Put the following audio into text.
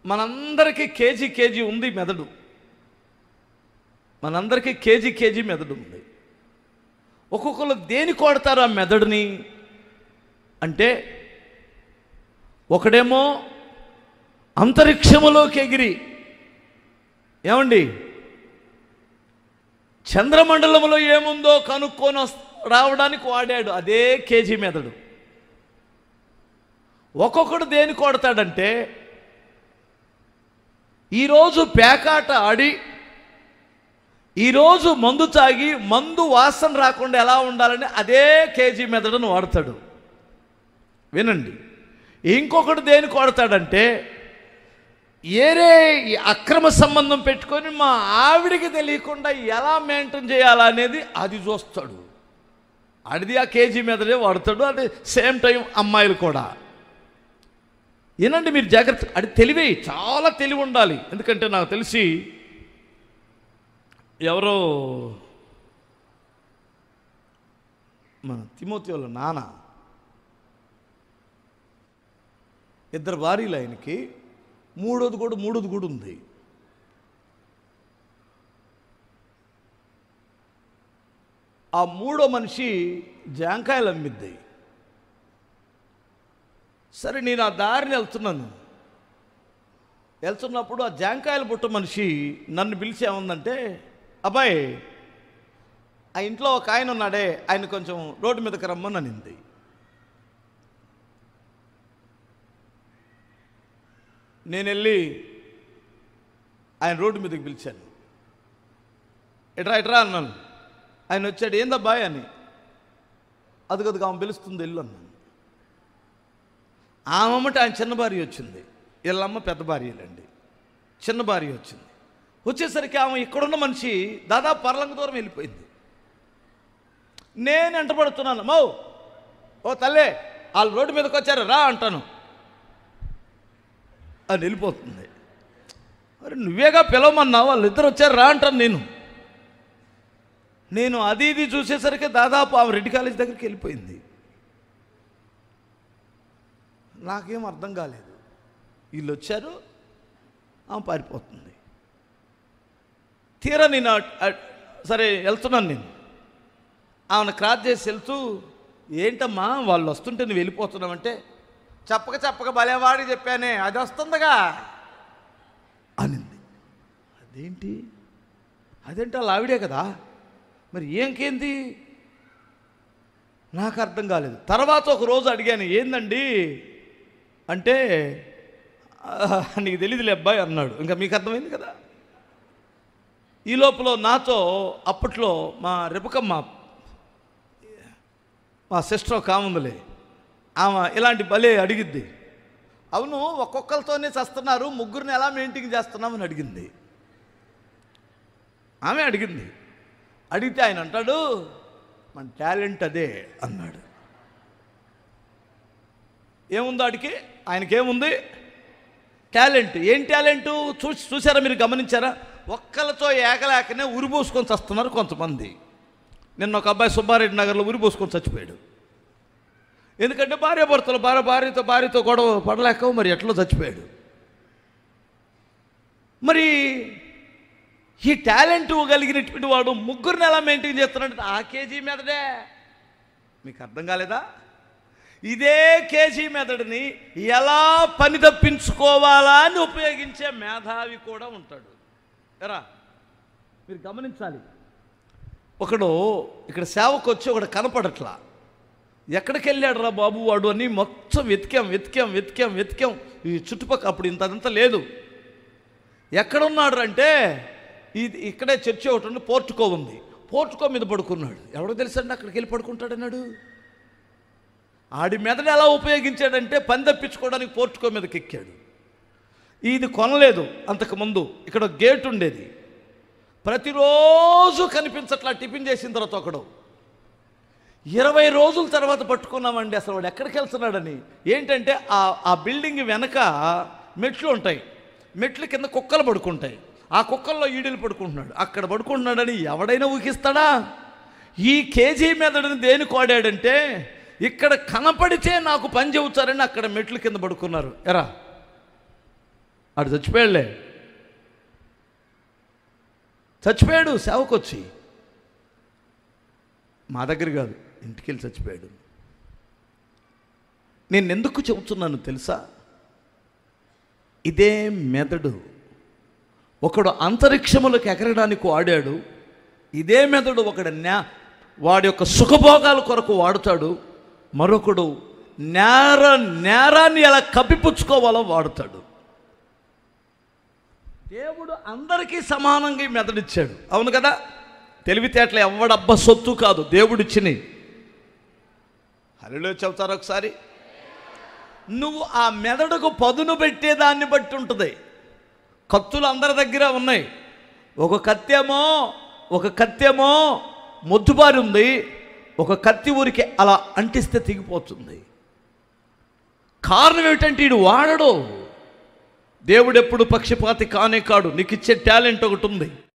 మనందరికీ KG KG ఉంది మెదడు మనందరికీ కేజీ కేజీ మెదడు ఉంది ఒక్కొక్కరు దేని కొడతారు ఆ మెదడుని అంటే ఒకడేమో అంతరిక్షములోకి ఎగిరి ఏమండి చంద్రమండలంలో ఏముందో కనుక్కొని వస్- రావడానికి వాడాడు అదే కేజీ మెదడు ఒక్కొక్కడు దేని కొడతాడంటే ఈరోజు పేకాట ఆడి ఈరోజు మందు తాగి మందు వాసన రాకుండా ఎలా ఉండాలని అదే కేజీ మెదడును వాడతాడు వినండి ఇంకొకడు దేని కొడతాడంటే ఏరే ఈ అక్రమ సంబంధం పెట్టుకొని మా ఆవిడికి తెలియకుండా ఎలా మెయింటైన్ చేయాలా అనేది అది చూస్తాడు అడిది ఆ కేజీ మీదనే వాడతాడు అది సేమ్ టైం అమ్మాయిలు కూడా ఏనండి మీరు జాగ్రత్త అది తెలివే చాలా తెలివి ఉండాలి ఎందుకంటే నాకు తెలిసి ఎవరో మన తిమోతి వాళ్ళ నాన్న ఇద్దరు భార్యలు ఆయనకి మూడోది కూడా మూడోది కూడా ఉంది ఆ మూడో మనిషి జాంకాయలు అమ్మిద్ది సరే నేను ఆ దారిని వెళ్తున్నాను వెళ్తున్నప్పుడు ఆ జాంకాయల పుట్ట మనిషి నన్ను పిలిచి ఏముందంటే అబ్బాయి ఆ ఇంట్లో ఒక ఆయన ఉన్నాడే ఆయన కొంచెం రోడ్డు మీదకి రమ్మని అనింది నేను వెళ్ళి ఆయన రోడ్డు మీదకి పిలిచాను ఇట్రా ఇట్రా అన్నాను ఆయన వచ్చాడు ఏందబ్బాయ్ అని అదిగదిగా ఆమె పిలుస్తుంది వెళ్ళు అన్నాను ఆమె అమ్మట ఆయన చిన్న భార్య వచ్చింది వీళ్ళమ్మ పెద్ద భార్యలండి చిన్న భార్య వచ్చింది వచ్చేసరికి ఆమె ఇక్కడున్న మనిషి దాదాపు పర్లంగ దూరం వెళ్ళిపోయింది నేను ఎంటపడుతున్నాను మౌ ఓ తల్లే వాళ్ళు రోడ్డు మీదకి వచ్చారు రా అంటాను అది వెళ్ళిపోతుంది మరి నువ్వేగా పిలవమన్నావు వాళ్ళిద్దరు వచ్చారు రా అంటాను నేను నేను అది ఇది చూసేసరికి దాదాపు ఆమె రెడ్డి కాలేజ్ దగ్గరికి వెళ్ళిపోయింది నాకేం అర్థం కాలేదు వీళ్ళు వచ్చారు ఆమె పారిపోతుంది తీరా నేను అట్- అట్- సరే వెళ్తున్నాను నేను ఆమెను క్రాస్ చేసి వెళ్తూ ఏంటమ్మా వాళ్ళు వస్తుంటే నువ్వు వెళ్ళిపోతున్నావంటే చెప్పక చెప్పక భలేవాడి చెప్పానే అది వస్తుందిగా అనింది అదేంటి అదేంటి వాళ్ళ ఆవిడే కదా మరి ఏంకేంది నాకు అర్థం కాలేదు తర్వాత ఒక రోజు అడిగాను ఏందండి అంటే "ఆ, నీకు తెలియదులే అబ్బాయి అన్నాడు ఇంకా మీకు అర్థమైంది కదా ఈ లోపల నాతో అప్పట్లో మా రెపకమ్మ మా సిస్టర్ ఒక ఆమె ఉందిలే ఆమె ఇలాంటి భలే అడిగిద్ది అవును ఒక్కొక్కరితోనే చస్తున్నారు ముగ్గురిని ఎలా మెయింటైన్ చేస్తున్నామని అడిగింది ఆమె అడిగింది అడిగితే ఆయన అంటాడు మన టాలెంట్ అదే అన్నాడు ఏముంది వాడికి ఆయనకేముంది టాలెంట్ ఏం టాలెంట్ చూసి చూసారా మీరు గమనించారా ఒక్కలతో ఏకలేకనే ఉరిపోసుకొని చస్తున్నారు కొంతమంది నిన్న ఒక అబ్బాయి సుబ్బారెడ్డి నగర్లో ఉరిపోసుకొని చచ్చిపోయాడు ఎందుకంటే భార్య భర్తలు భార్య భార్యతో భార్యతో గొడవ పడలేక మరి ఎట్లా చచ్చిపోయాడు మరి ఈ టాలెంట్ కలిగినటువంటి వాడు ముగ్గురిని ఎలా మెయింటైన్ చేస్తున్నాడు ఆ కేజీ మెదడే మీకు అర్థం కాలేదా ఇదే కేజీ మెదడుని ఎలా పని తప్పించుకోవాలా అని ఉపయోగించే మేధావి కూడా ఉంటాడు ఎరా మీరు గమనించాలి ఒకడు ఇక్కడ సేవకు వచ్చి ఒకడు కనపడట్లా ఎక్కడికి వెళ్ళాడు రా బాబు వాడు అని మొత్తం వెతికాం వెతికాం వెతికాం వెతికాం ఈ చుట్టుపక్కల అప్పుడు ఇంతంతా లేదు ఎక్కడున్నాడు అంటే ఇది ఇక్కడే చర్చి ఒకటి ఉంది పోర్టుకో ఉంది పోర్టుకో మీద పడుకున్నాడు ఎవడో తెలుసండి అక్కడికి వెళ్ళి పడుకుంటాడన్నాడు ఆడి మెదడు ఎలా ఉపయోగించాడంటే పని తప్పించుకోవడానికి పోర్టుకో మీదకి ఎక్కాడు ఇది కొనలేదు అంతకుముందు ఇక్కడ ఒక గేట్ ఉండేది ప్రతిరోజు కనిపించట్లా టిఫిన్ చేసిన తర్వాత ఒకడు ఇరవై రోజుల తర్వాత పట్టుకున్నామండి అసలు వాడు ఎక్కడికి వెళ్తున్నాడని ఏంటంటే ఆ ఆ బిల్డింగ్ వెనక మెట్లు ఉంటాయి మెట్ల కింద కుక్కలు పడుకుంటాయి ఆ కుక్కల్లో ఈడలు పడుకుంటున్నాడు అక్కడ పడుకుంటున్నాడని ఎవడైనా ఊహిస్తాడా ఈ కేజీ మెదడుని దేని కోడాడంటే ఇక్కడ కనపడితే నాకు పని చెబుతారని అక్కడ మెట్ల కింద పడుకున్నారు ఎరా ఆడు చచ్చిపోయాడులే చచ్చిపోయాడు సేవకొచ్చి మా దగ్గర కాదు ఇంటికి వెళ్ళి చచ్చిపోయాడు నేను ఎందుకు చెబుతున్నాను తెలుసా ఇదే మెదడు ఒకడు అంతరిక్షములకు ఎగరడానికి వాడాడు ఇదే మెదడు ఒకడు న్యా వాడి యొక్క సుఖభోగాల కొరకు వాడుతాడు మరొకడు నేర నేరాన్ని ఎలా కప్పిపుచ్చుకోవాలో వాడుతాడు దేవుడు అందరికీ సమానంగా ఈ మెదడిచ్చాడు అవును కదా తెలివితేటలు ఎవడబ్బ సొత్తు కాదు దేవుడిచ్చినవి హరిలో చెబుతారు ఒకసారి నువ్వు ఆ మెదడుకు పదును పెట్టేదాన్ని బట్టి ఉంటుంది కత్తులు అందరి దగ్గర ఉన్నాయి ఒక కత్తేమో ఒక కత్తేమో మొద్దుబారి ఉంది ఒక కత్తి ఊరికి అలా అంటిస్తే తెగిపోతుంది కారణం ఏమిటంటే ఈడు వాడడు దేవుడు ఎప్పుడు పక్షపాతి కానే కాడు నీకు ఇచ్చే టాలెంట్ ఒకటి ఉంది